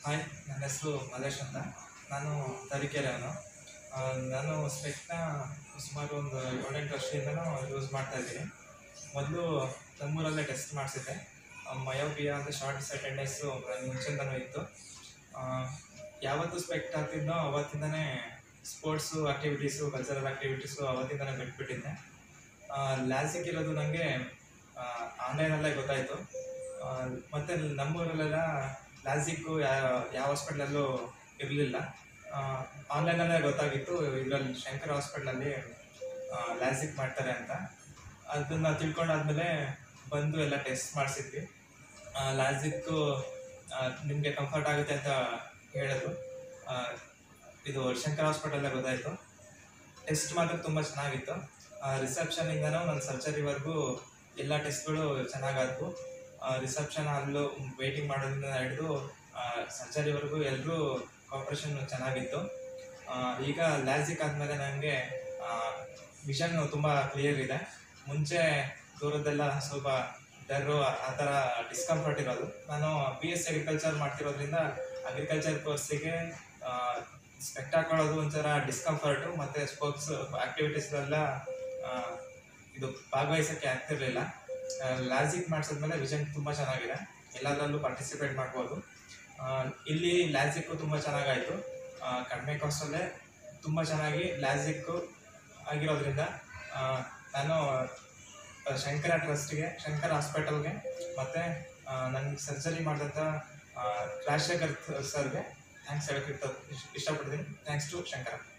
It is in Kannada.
ಹಾಯ್ ನನ್ನ ಹೆಸರು ಮಲೇಶ್ ಅಂತ ನಾನು ತರೀಕೆರೆಯವನು ಆ, ನಾನು ಸ್ಪೆಕ್ನ ಸುಮಾರು ಒಂದು ಏಳೆಂಟು ವರ್ಷದಿಂದನೂ ಯೂಸ್ ಮಾಡ್ತಾ ಇದ್ದೀನಿ ಮೊದಲು ನಮ್ಮೂರಲ್ಲೇ ಟೆಸ್ಟ್ ಮಾಡಿಸಿದ್ದೆ ಮಯೋಪಿಯಾ ಅಂತ ಶಾರ್ಟ್ ಸೆಟೆಂಡೆಸ್ಸು ನನಗೆ ಮುಂಚೆಯಿಂದನೂ ಇತ್ತು ಆ, ಯಾವತ್ತು ಸ್ಪೆಕ್ಟ್ ಹಾಕ್ತಿದ್ನೋ ಅವತ್ತಿಂದನೇ ಸ್ಪೋರ್ಟ್ಸು ಆಕ್ಟಿವಿಟೀಸು ಕಲ್ಚರಲ್ ಆಕ್ಟಿವಿಟೀಸು ಅವತ್ತಿಂದನೇ ಬಿಟ್ಬಿಟ್ಟಿದ್ದೆ ಲ್ಯಾಸಿಕ್ ಇರೋದು ನನಗೆ ಆನ್ಲೈನಲ್ಲೇ ಗೊತ್ತಾಯಿತು ಮತ್ತು ನಮ್ಮೂರಲ್ಲೆಲ್ಲ ಲ್ಯಾಸಿಕ್ಕು ಯಾವ ಹಾಸ್ಪಿಟ್ಲಲ್ಲೂ ಇರಲಿಲ್ಲ ಆನ್ಲೈನಲ್ಲೇ ಗೊತ್ತಾಗಿತ್ತು ಇದರಲ್ಲಿ ಶಂಕರ್ ಹಾಸ್ಪಿಟ್ಲಲ್ಲಿ ಲ್ಯಾಸಿಕ್ ಮಾಡ್ತಾರೆ ಅಂತ ಅದನ್ನು ತಿಳ್ಕೊಂಡಾದ್ಮೇಲೆ ಬಂದು ಎಲ್ಲ ಟೆಸ್ಟ್ ಮಾಡಿಸಿದ್ವಿ ಲ್ಯಾಸಿಕ್ಕು ನಿಮಗೆ ಕಂಫರ್ಟ್ ಆಗುತ್ತೆ ಅಂತ ಹೇಳಿದ್ರು ಆ, ಇದು ಶಂಕರ್ ಹಾಸ್ಪಿಟಲ್ಲೇ ಗೊತ್ತಾಯಿತು ಟೆಸ್ಟ್ ಮಾತ್ರ ತುಂಬ ಚೆನ್ನಾಗಿತ್ತು ರಿಸೆಪ್ಷನಿಂದನೂ ನನ್ನ ಸರ್ಜರಿವರೆಗೂ ಎಲ್ಲ ಟೆಸ್ಟ್ಗಳು ಚೆನ್ನಾಗಾದವು ರಿಸೆಪ್ಷನ್ ಅಲ್ಲೂ ವೆಯ್ಟಿಂಗ್ ಮಾಡೋದ್ರಿಂದ ಹಿಡಿದು ಸರ್ಜರಿವರೆಗೂ ಎಲ್ಲರೂ ಕಾಪ್ರೇಷನ್ ಚೆನ್ನಾಗಿತ್ತು ಆ, ಈಗ ಲ್ಯಾಸಿಕ್ ಆದಮೇಲೆ ನನಗೆ ವಿಷನ್ ತುಂಬ ಕ್ಲಿಯರ್ ಇದೆ ಮುಂಚೆ ದೂರದ್ದೆಲ್ಲ ಸ್ವಲ್ಪ ಡರ್ರು ಆ ಥರ ಡಿಸ್ಕಂಫರ್ಟ್ ಇರೋದು ನಾನು ಬಿ ಎಸ್ ಅಗ್ರಿಕಲ್ಚರ್ ಮಾಡ್ತಿರೋದ್ರಿಂದ ಅಗ್ರಿಕಲ್ಚರ್ ಕೋರ್ಸಿಗೆ ಸ್ಪೆಕ್ಟ್ ಹಾಕೊಳ್ಳೋದು ಒಂಥರ ಡಿಸ್ಕಂಫರ್ಟು ಮತ್ತು ಸ್ಪೋರ್ಟ್ಸ್ ಆ್ಯಕ್ಟಿವಿಟೀಸ್ಗೆಲ್ಲ ಇದು ಭಾಗವಹಿಸೋಕ್ಕೆ ಆಗ್ತಿರ್ಲಿಲ್ಲ ಲ್ಯಾಸಿಕ್ ಮಾಡಿಸಿದ್ಮೇಲೆ ವಿಷನ್ ತುಂಬ ಚೆನ್ನಾಗಿದೆ ಎಲ್ಲದರಲ್ಲೂ ಪಾರ್ಟಿಸಿಪೇಟ್ ಮಾಡ್ಬೋದು ಆ, ಇಲ್ಲಿ ಲ್ಯಾಸಿಕ್ಕು ತುಂಬ ಚೆನ್ನಾಗಾಯಿತು ಕಡಿಮೆ ಕಾಸ್ಟಲ್ಲೇ ತುಂಬ ಚೆನ್ನಾಗಿ ಲ್ಯಾಸಿಕ್ಕು ಆಗಿರೋದ್ರಿಂದ ಆ, ನಾನು ಆ, ಶಂಕರ ಟ್ರಸ್ಟ್ಗೆ ಶಂಕರ್ ಹಾಸ್ಪಿಟಲ್ಗೆ ಮತ್ತು ನನಗೆ ಸರ್ಜರಿ ಮಾಡಿದಂಥ ರಾಜಶೇಖರ್ ಸರ್ಗೆ ಥ್ಯಾಂಕ್ಸ್ ಹೇಳೋಕ್ಕೆ ಇಷ್ಟ- ಇಷ್ಟಪಡ್ತೀನಿ ಥ್ಯಾಂಕ್ಸ್ ಟು ಶಂಕರ